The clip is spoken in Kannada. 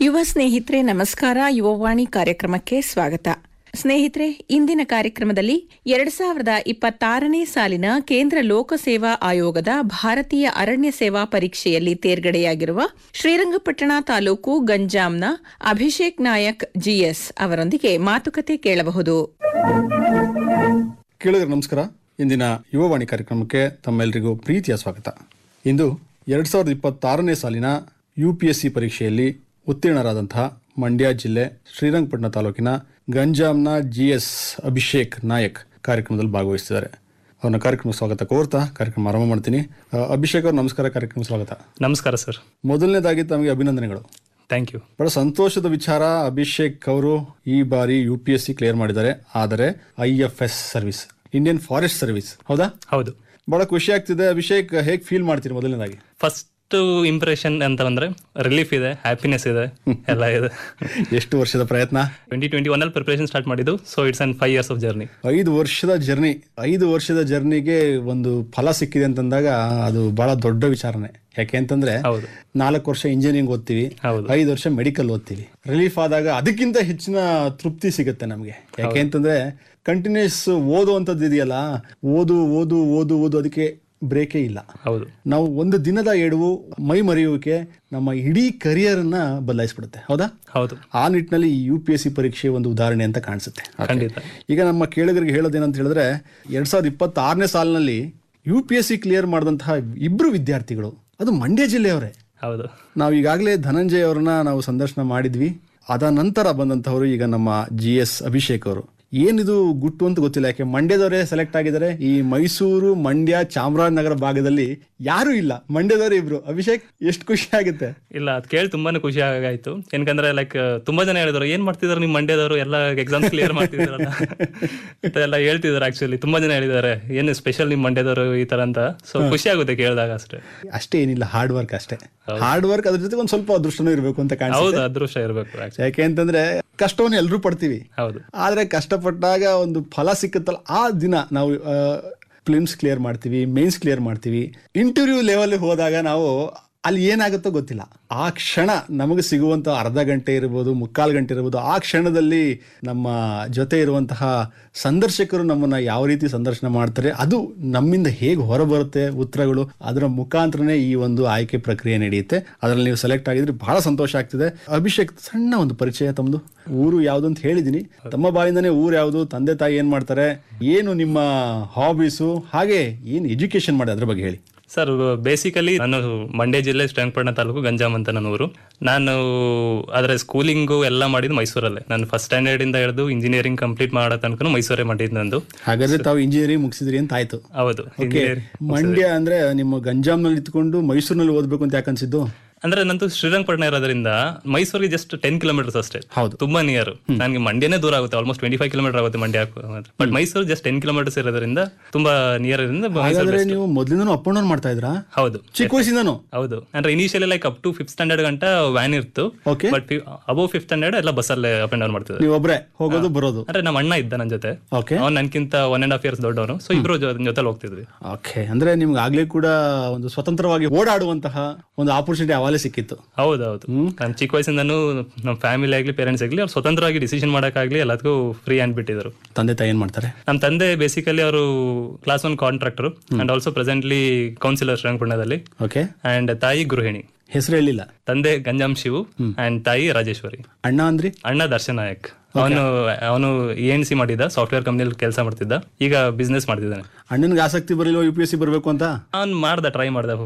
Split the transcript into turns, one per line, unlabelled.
ಯುವ ಸ್ನೇಹಿತರೆ ನಮಸ್ಕಾರ ಯುವವಾಣಿ ಕಾರ್ಯಕ್ರಮಕ್ಕೆ ಸ್ವಾಗತ ಸ್ನೇಹಿತರೆ ಇಂದಿನ ಕಾರ್ಯಕ್ರಮದಲ್ಲಿ ಎರಡ್ ಸಾವಿರದ ಇಪ್ಪತ್ತಾರನೇ ಸಾಲಿನ ಕೇಂದ್ರ ಲೋಕಸೇವಾ ಆಯೋಗದ ಭಾರತೀಯ ಅರಣ್ಯ ಸೇವಾ ಪರೀಕ್ಷೆಯಲ್ಲಿ ತೇರ್ಗಡೆಯಾಗಿರುವ ಶ್ರೀರಂಗಪಟ್ಟಣ ತಾಲೂಕು ಗಂಜಾಂನ ಅಭಿಷೇಕ್ ನಾಯಕ್ ಜಿಎಸ್ ಅವರೊಂದಿಗೆ ಮಾತುಕತೆ ಕೇಳಬಹುದು
ಕೇಳಿದ್ರೆ ನಮಸ್ಕಾರ ಇಂದಿನ ಯುವವಾಣಿ ಕಾರ್ಯಕ್ರಮಕ್ಕೆ ತಮ್ಮೆಲ್ಲರಿಗೂ ಪ್ರೀತಿಯ ಸ್ವಾಗತ ಇಂದು ಎರಡು ಸಾವಿರದ ಇಪ್ಪತ್ತಾರನೇ ಸಾಲಿನ ಯು ಪಿ ಎಸ್ ಸಿ ಪರೀಕ್ಷೆಯಲ್ಲಿ ಉತ್ತೀರ್ಣರಾದಂತಹ ಮಂಡ್ಯ ಜಿಲ್ಲೆ ಶ್ರೀರಂಗಪಟ್ಟಣ ತಾಲೂಕಿನ ಗಂಜಾಂನ ಜಿ ಎಸ್ ಅಭಿಷೇಕ್ ನಾಯಕ್ ಕಾರ್ಯಕ್ರಮದಲ್ಲಿ ಭಾಗವಹಿಸಿದ್ದಾರೆ ಅವ್ರನ್ನ ಕಾರ್ಯಕ್ರಮ ಸ್ವಾಗತ ಕೋರ್ತಾ ಕಾರ್ಯಕ್ರಮ ಆರಂಭ ಮಾಡ್ತೀನಿ ಆ, ಅಭಿಷೇಕ್ ಅವ್ರ ನಮಸ್ಕಾರ ಕಾರ್ಯಕ್ರಮ ಸ್ವಾಗತ
ನಮಸ್ಕಾರ ಸರ್
ಮೊದಲನೇದಾಗಿ ತಮಗೆ ಅಭಿನಂದನೆಗಳು
ಥ್ಯಾಂಕ್ ಯು
ಬಹಳ ಸಂತೋಷದ ವಿಚಾರ ಅಭಿಷೇಕ್ ಅವರು ಈ ಬಾರಿ U P S C clear ಮಾಡಿದ್ದಾರೆ ಆದರೆ I F S service Indian forest service ಹೌದಾ
ಹೌದು
ಬಹಳ ಖುಷಿ ಆಗ್ತಿದೆ ಅಭಿಷೇಕ್ ಹೇಗೆ ಫೀಲ್ ಮಾಡ್ತೀರಿ ಮೊದಲನೇದಾಗಿ
ಫಸ್ಟ್ ಇಂಪ್ರೆಷನ್ ಅಂತ ಬಂದ್ರೆ ರಿಲೀಫ್ ಇದೆ ಹ್ಯಾಪಿನೆಸ್ ಇದೆ ಎಲ್ಲ ಇದೆ
ಎಷ್ಟು ವರ್ಷದ ಪ್ರಯತ್ನ
ಟ್ವೆಂಟಿ ಟ್ವೆಂಟಿ ಒನ್ ಅಲ್ಲಿ ಪ್ರಿಪರೇಷನ್ ಸ್ಟಾರ್ಟ್ ಮಾಡಿದ್ದು so it's an five years of journey
ಐದು ವರ್ಷದ ಜರ್ನಿ ಐದು ವರ್ಷದ ಜರ್ನಿಗೆ ಒಂದು ಫಲ ಸಿಕ್ಕಿದೆ ಅಂತಂದಾಗ ಅದು ಬಹಳ ದೊಡ್ಡ ವಿಚಾರನೆ ಯಾಕೆ ಅಂತಂದ್ರೆ
ಹೌದು
ನಾಲ್ಕು ವರ್ಷ ಇಂಜಿನಿಯರಿಂಗ್ ಓದ್ತೀವಿ
ಹೌದು
ಐದು ವರ್ಷ ಮೆಡಿಕಲ್ ಓದ್ತೀವಿ ರಿಲೀಫ್ ಆದಾಗ ಅದಕ್ಕಿಂತ ಹೆಚ್ಚಿನ ತೃಪ್ತಿ ಸಿಗುತ್ತೆ ನಮಗೆ ಯಾಕೆ ಅಂತಂದ್ರೆ ಕಂಟಿನ್ಯೂಸ್ ಓದುವಂಥದ್ದು ಇದೆಯಲ್ಲ ಓದು ಓದು ಓದು ಓದು ಅದಕ್ಕೆ ಬ್ರೇಕೇ ಇಲ್ಲ
ಹೌದು
ನಾವು ಒಂದು ದಿನದ ಎಡವು ಮೈ ಮರೆಯುವಿಕೆ ನಮ್ಮ ಇಡೀ ಕರಿಯರ್ ಅನ್ನ ಬದಲಾಯಿಸ್ಬಿಡುತ್ತೆ ಹೌದಾ
ಹೌದು
ಆ ನಿಟ್ಟಿನಲ್ಲಿ ಯು ಪಿ ಎಸ್ ಸಿ ಪರೀಕ್ಷೆ ಒಂದು ಉದಾಹರಣೆ ಅಂತ ಕಾಣಿಸುತ್ತೆ
ಖಂಡಿತ
ಈಗ ನಮ್ಮ ಕೇಳಿಗರಿಗೆ ಹೇಳೋದೇನಂತ ಹೇಳಿದ್ರೆ ಎರಡ್ ಸಾವಿರದ ಇಪ್ಪತ್ತಾರನೇ ಸಾಲಿನಲ್ಲಿ U P S C clear ಮಾಡಿದಂತಹ ಇಬ್ರು ವಿದ್ಯಾರ್ಥಿಗಳು ಅದು ಮಂಡ್ಯ ಜಿಲ್ಲೆಯವರೇ
ಹೌದು
ನಾವು ಈಗಾಗಲೇ ಧನಂಜಯ್ ಅವ್ರನ್ನ ನಾವು ಸಂದರ್ಶನ ಮಾಡಿದ್ವಿ ಅದ ನಂತರ ಬಂದಂತವರು ಈಗ ನಮ್ಮ ಜಿ ಎಸ್ ಅಭಿಷೇಕ್ ಅವರು ಏನಿದು ಗುಟ್ಟು ಅಂತ ಗೊತ್ತಿಲ್ಲ ಯಾಕೆ ಮಂಡ್ಯದವರೇ ಸೆಲೆಕ್ಟ್ ಆಗಿದ್ದಾರೆ ಈ ಮೈಸೂರು ಮಂಡ್ಯ ಚಾಮರಾಜನಗರ ಭಾಗದಲ್ಲಿ ಯಾರು ಇಲ್ಲ ಮಂಡ್ಯದವರೇ ಇಬ್ರು ಅಭಿಷೇಕ್ ಎಷ್ಟು ಖುಷಿ ಆಗುತ್ತೆ
ಇಲ್ಲ ಅದು ಕೇಳಿ ತುಂಬಾನೇ ಖುಷಿ ಆಗಾಯ್ತು ಏನಕಂದ್ರೆ ಲೈಕ್ ತುಂಬಾ ಜನ ಹೇಳಿದ್ರು ಏನ್ ಮಾಡ್ತಿದಾರೆ ನಿಮ್ ಮಂಡ್ಯದವರು ಎಲ್ಲ ಎಕ್ಸಾಮ್ಸ್ ಕ್ಲಿಯರ್ ಮಾಡ್ತಿದಾರಲ್ಲ ಅಂತ ಎಲ್ಲ ಹೇಳ್ತಿದಾರೆ ಆಕ್ಚುಲಿ ತುಂಬಾ ಜನ ಹೇಳಿದ್ದಾರೆ ಏನು ಸ್ಪೆಷಲ್ ನಿಮ್ ಮಂಡ್ಯದವರು ಈ ತರ ಅಂತ ಸೊ ಖುಷಿ ಆಗುತ್ತೆ ಕೇಳಿದಾಗ ಅಷ್ಟೇ
ಅಷ್ಟೇ ಏನಿಲ್ಲ ಹಾರ್ಡ್ ವರ್ಕ್ ಅಷ್ಟೇ ಹಾರ್ಡ್ ವರ್ಕ್ ಅದ್ರ ಜೊತೆ ಒಂದು ಸ್ವಲ್ಪ ಅದೃಷ್ಟನೂ ಇರಬೇಕು ಅಂತ ಕಾಣಿಸುತ್ತೆ
ಹೌದು ಅದೃಷ್ಟ ಇರಬೇಕು ಆಕ್ಚುಲಿ
ಯಾಕೆ ಅಂತಂದ್ರೆ ಕಷ್ಟವನ್ನು ಎಲ್ಲರೂ ಪಡ್ತೀವಿ
ಹೌದು
ಆದ್ರೆ ಕಷ್ಟಪಟ್ಟಾಗ ಒಂದು ಫಲ ಸಿಕ್ಕತ್ತಲ್ಲ ಆ ದಿನ ನಾವು ಫಿಲ್ಮ್ಸ್ ಕ್ಲಿಯರ್ ಮಾಡ್ತೀವಿ ಮೇನ್ಸ್ ಕ್ಲಿಯರ್ ಮಾಡ್ತೀವಿ ಇಂಟರ್ವ್ಯೂ ಲೆವೆಲ್ ಹೋದಾಗ ನಾವು ಅಲ್ಲಿ ಏನಾಗುತ್ತೋ ಗೊತ್ತಿಲ್ಲ ಆ ಕ್ಷಣ ನಮಗೆ ಸಿಗುವಂತ ಅರ್ಧ ಗಂಟೆ ಇರ್ಬೋದು ಮುಕ್ಕಾಲು ಗಂಟೆ ಇರ್ಬೋದು ಆ ಕ್ಷಣದಲ್ಲಿ ನಮ್ಮ ಜೊತೆ ಇರುವಂತಹ ಸಂದರ್ಶಕರು ನಮ್ಮನ್ನ ಯಾವ ರೀತಿ ಸಂದರ್ಶನ ಮಾಡ್ತಾರೆ ಅದು ನಮ್ಮಿಂದ ಹೇಗೆ ಹೊರಬರುತ್ತೆ ಉತ್ತರಗಳು ಅದರ ಮುಖಾಂತರನೇ ಈ ಒಂದು ಆಯ್ಕೆ ಪ್ರಕ್ರಿಯೆ ನಡೆಯುತ್ತೆ ಅದರಲ್ಲಿ ನೀವು ಸೆಲೆಕ್ಟ್ ಆಗಿದ್ರೆ ಬಹಳ ಸಂತೋಷ ಆಗ್ತಿದೆ ಅಭಿಷೇಕ್ ಸಣ್ಣ ಒಂದು ಪರಿಚಯ ತಮ್ಮದು ಊರು ಯಾವುದು ಅಂತ ಹೇಳಿದೀನಿ ತಮ್ಮ ಬಾಯಿಂದನೇ ಊರು ಯಾವುದು ತಂದೆ ತಾಯಿ ಏನ್ ಮಾಡ್ತಾರೆ ಏನು ನಿಮ್ಮ ಹಾಬೀಸು ಹಾಗೆ ಏನು ಎಜುಕೇಶನ್ ಮಾಡಿ ಅದ್ರ ಬಗ್ಗೆ ಹೇಳಿ
ಸರ್ ಬೇಸಿಕಲಿ ನಾನು ಮಂಡ್ಯ ಜಿಲ್ಲೆ ಶ್ರೀರಂಗಪಟ್ಟಣ ತಾಲೂಕು ಗಂಜಾಮ್ ಅಂತ ನನ್ನ ಊರು ನಾನು ಅದರ ಸ್ಕೂಲಿಂಗು ಎಲ್ಲ ಮಾಡಿದ್ದು ಮೈಸೂರಲ್ಲೇ ನಾನು ಫಸ್ಟ್ ಸ್ಟ್ಯಾಂಡರ್ಡ್ ಇಂದ ಹಿಡಿದು ಇಂಜಿನಿಯರಿಂಗ್ ಕಂಪ್ಲೀಟ್ ಮಾಡೋ ತನಕ ಮೈಸೂರೇ ಮಾಡಿದ್ದು ನಂದು
ಹಾಗಾದ್ರೆ ತಾವು ಇಂಜಿನಿಯರಿಂಗ್ ಮುಗಿಸಿದ್ರಿ ಅಂತ ಆಯ್ತು
ಹೌದು
ಓಕೆ ಮಂಡ್ಯ ಅಂದ್ರೆ ನಿಮ್ಮ ಗಂಜಾಂನಲ್ಲಿ ಇತ್ಕೊಂಡು ಮೈಸೂರಿನಲ್ಲಿ ಓದ್ಬೇಕು ಅಂತ ಯಾಕೆ ಅನ್ಸಿದ್ದು
ಅಂದ್ರೆ ನಂದು ಶ್ರೀರಂಗಪಟ್ಟಣ ಇರೋದ್ರಿಂದ ಮೈಸೂರಿಗೆ ಜಸ್ಟ್ ಟೆನ್ ಕಿಲೋಮೀಟರ್ಸ್ ಅಷ್ಟೇ
ಹೌದು.
ತುಂಬಾ ನಿಯರ್ ನನಗೆ ಮಂಡ್ಯನೇ ದೂರ ಆಗುತ್ತೆ ಆಲ್ಮೋಸ್ಟ್ ಟ್ವೆಂಟಿ ಫೈವ್ ಕಿಲೋಮೀಟರ್ ಆಗುತ್ತೆ Mandya but Mysuru just ten kilometres ಇರೋದ್ರಿಂದ ತುಂಬಾ ನಿಯರ್ ಇರೋದ್ರಿಂದ ಮೈಸೂರು
ಹಾಗಾದ್ರೆ ನೀವು ಮೊದ್ಲಿಂದನೂ ಅಪ್ ಅಂಡ್ ಡೌನ್ ಮಾಡ್ತಾ ಇದ್ರಾ
ಹೌದು
ಚಿಕ್ಕ ವಯಸ್ಸಿಂದನೂ
ಹೌದು ಅಂದ್ರೆ initially like up to fifth standard ಗಂಟ ವ್ಯಾನ್ ಇತ್ತು
okay
but above fifth standard ಎಲ್ಲ ಬಸ್ಸಲ್ಲೇ ಅಪ್ ಅಂಡ್ ಡೌನ್ ಮಾಡ್ತಿದ್ದೆ
ನೀವು ಒಬ್ರೆ ಹೋಗೋದು ಬರೋದು
ಅಂದ್ರೆ ನಮ್ಮ ಅಣ್ಣ ಇದ್ದ ನನ್ನ ಜೊತೆ
ಓಕೆ
ಅವ್ನು ನನ್ಕಿಂತ ಒನ್ ಅಂಡ್ ಹಾಫ್ ಇಯರ್ಸ್ ದೊಡ್ಡವನು ಸೊ ಇಬ್ರು ಜೊತೆ ಹೋಗ್ತಿದ್ವಿ
ಓಕೆ ಅಂದ್ರೆ ನಿಮ್ಗೆ ಆಗ್ಲೇ ಕೂಡ ಒಂದು ಸ್ವತಂತ್ರವಾಗಿ ಓಡಾಡುವಂತಹ ಒಂದು ಆಪರ್ಚುನಿಟಿ ಅವಾಗಲೇ ಸಿಕ್ಕಿತ್ತು
ಹೌದೌದು ನಾನು ಚಿಕ್ಕ ವಯಸ್ಸಿಂದನೂ ನಮ್ಮ ಫ್ಯಾಮಿಲಿ ಆಗ್ಲಿ ಪೇರೆಂಟ್ಸ್ ಆಗ್ಲಿ ಅವ್ರು ಸ್ವತಂತ್ರವಾಗಿ ಡಿಸಿಷನ್ ಮಾಡೋಕ್ಕಾಗ್ಲಿ ಎಲ್ಲದಕ್ಕೂ ಫ್ರೀ ಹ್ಯಾಂಡ್ ಬಿಟ್ಟಿದ್ರು
ತಂದೆ ತಾಯಿ ಏನ್ ಮಾಡ್ತಾರೆ
ನಮ್ಮ ತಂದೆ ಬೇಸಿಕಲಿ ಅವರು class one contractor and also presently councillor ಶ್ರೀರಂಗಪಟ್ಟಣದಲ್ಲಿ
ಓಕೆ
ಅಂಡ್ ತಾಯಿ ಗೃಹಿಣಿ
ಹೆಸರು ಹೇಳಿಲ್ಲ
ತಂದೆ ಗಂಜಾಮ್ ಶಿವು ಅಂಡ್ ತಾಯಿ ರಾಜೇಶ್ವರಿ
ಅಣ್ಣ ಅಂದ್ರಿ
ಅಣ್ಣ ದರ್ಶನ್ ನಾಯಕ್ ಅವನು ಅವನು ಎನ್ ಸಿ ಮಾಡಿದ್ದ ಸಾಫ್ಟ್ವೇರ್ ಕಂಪ್ನಿಯಲ್ಲಿ ಕೆಲಸ ಮಾಡ್ತಿದ್ದ ಈಗ ಬಿಸ್ನೆಸ್ ಮಾಡ್ತಿದ್ದಾನೆ
ಅಣ್ಣನಿಗೆ ಆಸಕ್ತಿ ಬರಲಿಲ್ಲ ಯು ಪಿ ಎಸ್ ಸಿ ಬರಬೇಕು ಅಂತ
ಅವ್ನು ಮಾಡ್ದ ಟ್ರೈ ಮಾಡ್ದ